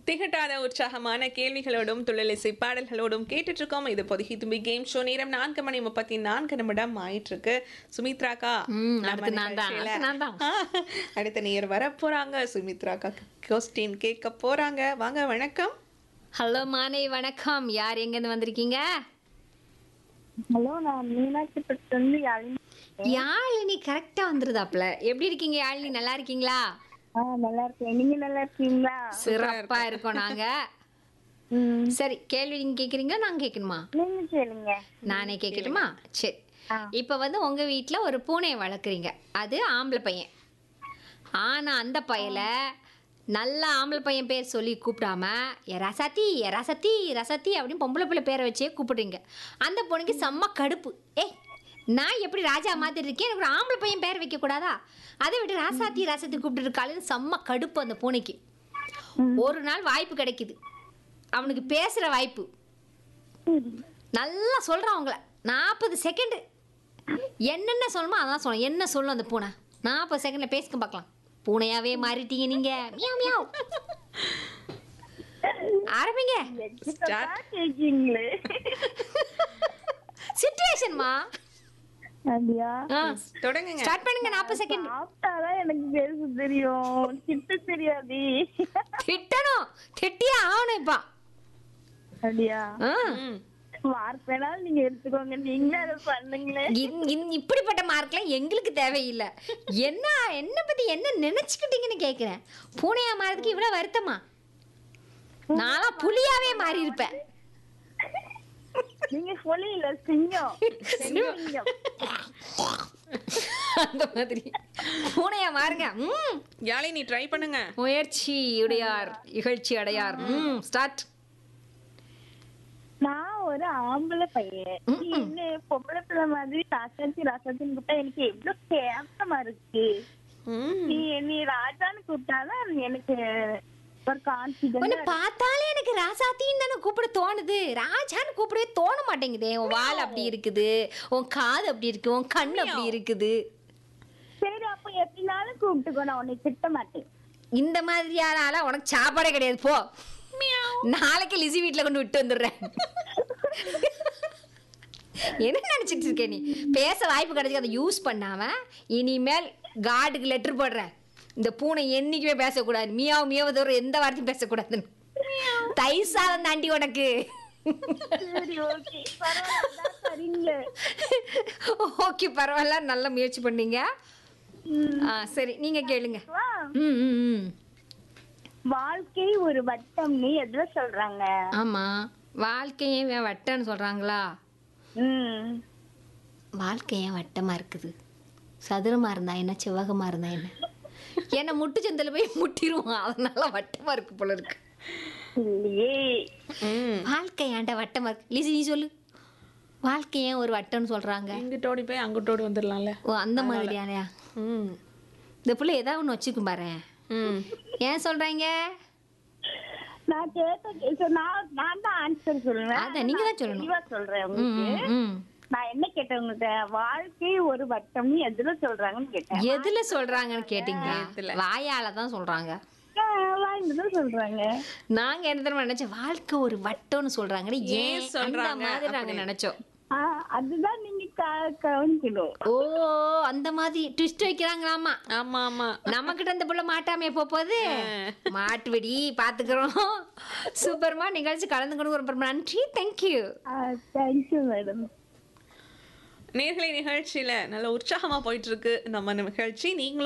திகட்டாத உற்சாகமான கேள்விகளோடும் துள்ளலிசை பாடல்களோடும் கேட்டுட்டு இருக்கோம் இது பொதுகி தும்பி கேம் ஷோ நேரம் நான்கு மணி முப்பத்தி நான்கு நிமிடம் ஆயிட்டு இருக்கு சுமித்ராக்கா ம், நம்ம அடுத்து நான் தான், நிகழ்ச்சியில- அடுத்து நான் தான். அடுத்த நேர் வர போறாங்க சுமித்ராக்கா கொஸ்டின் கேட்க போறாங்க வாங்க வணக்கம் ஹலோ மானை வணக்கம் யார் எங்கேருந்து வந்திருக்கீங்க ஹலோ நான் மீனாட்சி பட்டு யாழினி யாழினி கரெக்டா வந்துருதாப்ல எப்படி இருக்கீங்க யாழினி நல்லா இருக்கீங்களா ஆ நல்லா இருக்கேன் நீங்க நல்லா இருக்கீங்களா சிறப்பா இருக்கோம் நாங்க ம் சரி கேள்வி நீங்க கேக்குறீங்களா நான் கேட்கணுமா நீங்க கேளுங்க நானே கேட்கட்டுமா சரி ஆ. இப்போ வந்து உங்க வீட்ல ஒரு பூனையை வளர்க்குறீங்க அது ஆம்பளை பையன் ஆனா அந்த பையல நல்ல ஆம்பளை பையன் பேர் சொல்லி கூப்பிடாம "ஏ ரசத்தி ஏ ரசத்தி ரசத்தி அப்படின்னு பொம்பளை பிள்ளை பேரை வச்சே கூப்பிடுறீங்க அந்த பொண்ணுக்கு செம்ம கடுப்பு ஏய் நான் எப்படி ராஜா மாதிரி இருக்கேன் எனக்கு ஒரு ஆம்பளை பையன் பேர் வைக்க கூடாதா அதை விட்டு ராசாத்தி ராசத்தி கூப்பிட்டு இருக்காளுன்னு செம்ம கடுப்பு அந்த பூனைக்கு ஒரு நாள் வாய்ப்பு கிடைக்குது அவனுக்கு பேசுற வாய்ப்பு நல்லா சொல்கிறான் அவங்கள நாற்பது செகண்டு என்னென்ன சொல்லணுமோ அதான் சொல்லணும் என்ன சொல்லும் அந்த பூனை நாற்பது செகண்டில் பேசிக்க பார்க்கலாம் பூனையாவே மாறிட்டீங்க நீங்க மியாவ் மியாவ் ஆரம்பிங்க Start. கேக்கீங்களே சிச்சுவேஷன்மா அப்படியா தொடங்குங்க ஸ்டார்ட் பண்ணுங்க நாற்பது செகண்ட் சாப்பிட்டாதான் எனக்கு பேச தெரியும் திட்ட தெரியாது திட்டணும் திட்டியே ஆகணும் இப்போ அப்படியா ஆ. ம். மார்க் வேணாலும் நீங்க எடுத்துக்கோங்க நீங்களே அதை பண்ணுங்களே இந்- இந்- இப்படிப்பட்ட மார்க்லாம் எங்களுக்கு தேவையில்லை என்ன என்ன பத்தி என்ன நினைச்சுக்கிட்டீங்கன்னு கேட்குறேன் பூனையா மாறதுக்கு இவ்வளோ வருத்தமா நான்லாம் புலியாவே மாறி இருப்பேன் நீங்க சொல்லியில சிங்கம் சிங்கம் அந்த மாதிரி பூனையா மாறுங்க ம் யாழினி ட்ரை பண்ணுங்க முயற்சி உடையார் இகழ்ச்சி அடையார் ம் ஸ்டார்ட் நான் ஒரு ஆம்பளை பையன் நீ என்ன பொம்பளை பிள்ளை மாதிரி ராசாத்தி ராசாத்தின்னு கூப்பிட்டா எனக்கு எவ்வளவு கேவலமா இருக்கு ம். நீ நீ ராஜான்னு கூப்பிட்டாதான் எனக்கு ஒரு உன்னை கான்பிடன்ஸ் பார்த்தாலே எனக்கு ராசாத்தின்னு தானே கூப்பிட தோணுது ராஜான்னு கூப்பிடவே தோண மாட்டேங்குதே உன் வால் அப்படி இருக்குது உன் காது அப்படி இருக்கு உன் கண் அப்படி இருக்குது சரி அப்ப எப்படினாலும் கூப்பிட்டுக்கோ நான் உன்னை திட்ட மாட்டேன் இந்த மாதிரியான ஆளா உனக்கு சாப்பாடே கிடையாது போ நாளைக்கு லிசி வீட்ல கொண்டு விட்டு வந்துடுறேன் என்ன நினைச்சிட்டு இருக்க நீ பேச வாய்ப்பு கிடைச்சி அதை யூஸ் பண்ணாம இனிமேல் கார்டுக்கு லெட்டர் போடுறேன் இந்த பூனை என்னைக்குமே பேசக்கூடாது மியாவ் மியாவ தவிர எந்த வார்த்தையும் பேசக்கூடாதுன்னு தயிர் சாதம் தாண்டி உனக்கு சரி ஓகே பரவாயில்ல சரிங்க ஓகே பரவாயில்ல நல்ல முயற்சி பண்ணீங்க ஆ சரி நீங்க கேளுங்க வா. ம் ம் ம் வாழ்க்கை ஒரு வட்டம்னு எதுல சொல்றாங்க ஆமா வாழ்க்கையே இவன் வட்டம்னு சொல்றாங்களா ம் வாழ்க்கை ஏன் வட்டமா இருக்குது சதுரமா இருந்தா என்ன செவ்வகமா இருந்தா என்ன என்ன முட்டு சந்தில போய் முட்டிடுவான் அதனால வட்டமா இருக்கு போல இருக்கு இல்லையே ம். வாழ்க்கை ஏன்டா வட்டமா இருக்கு லிசி நீ சொல்லு வாழ்க்கை ஏன் ஒரு வட்டம்னு சொல்றாங்க இங்கிட்டோடி போய் அங்கிட்டோடி வந்துடலாம்ல ஓ அந்த மாதிரியானயா ம். இந்த பிள்ளை ஏதாவது ஒன்று வச்சுக்கும் பாரு ம். ஏன் சொல்றாங்க நான் கேட்ட கே- நான் நான் தான் ஆன்சர் சொல்லுவேன் அதான் நீங்க தான் சொல்லணும். தெளிவா சொல்றேன் ம், உங்களுக்கு ம், ம். நான் என்ன கேட்டேன் உங்கள்கிட்ட வாழ்க்கை ஒரு வட்டம்னு எதுல சொல்றாங்கன்னு கேட்டேன் எதுல சொல்றாங்கன்னு கேட்டீங்களா எதுல? வாயால தான் சொல்றாங்க தான் சொல்றாங்க நாங்க என்ன தெரியுமா நினைச்சோம் வாழ்க்கை ஒரு வட்டம்னு சொல்றாங்கன்னு ஏன் ஏன் அந்த சொல்றாங்க மாதிரி நாங்க அப்படி? நினைச்சோம் ஆ, அதுதான் நீங்க க- கவனிக்கணும் ஓ அந்த மாதிரி ட்விஸ்ட் வைக்கிறாங்களாமா ஆமா ஆமா நம்ம கிட்ட இந்த புள்ள மாட்டாம எப்போ போகுது மாட்டுவடி பாத்துக்கிறோம் சூப்பர்மா நிகழ்ச்சி கலந்துக்கணும் ரொம்ப நன்றி தேங்க்யூ தேங்க்யூ மேடம் நேர்களை நிகழ்ச்சியில நல்ல உற்சாகமா போயிட்டு இருக்கு நம்ம நிகழ்ச்சி நீங்களும்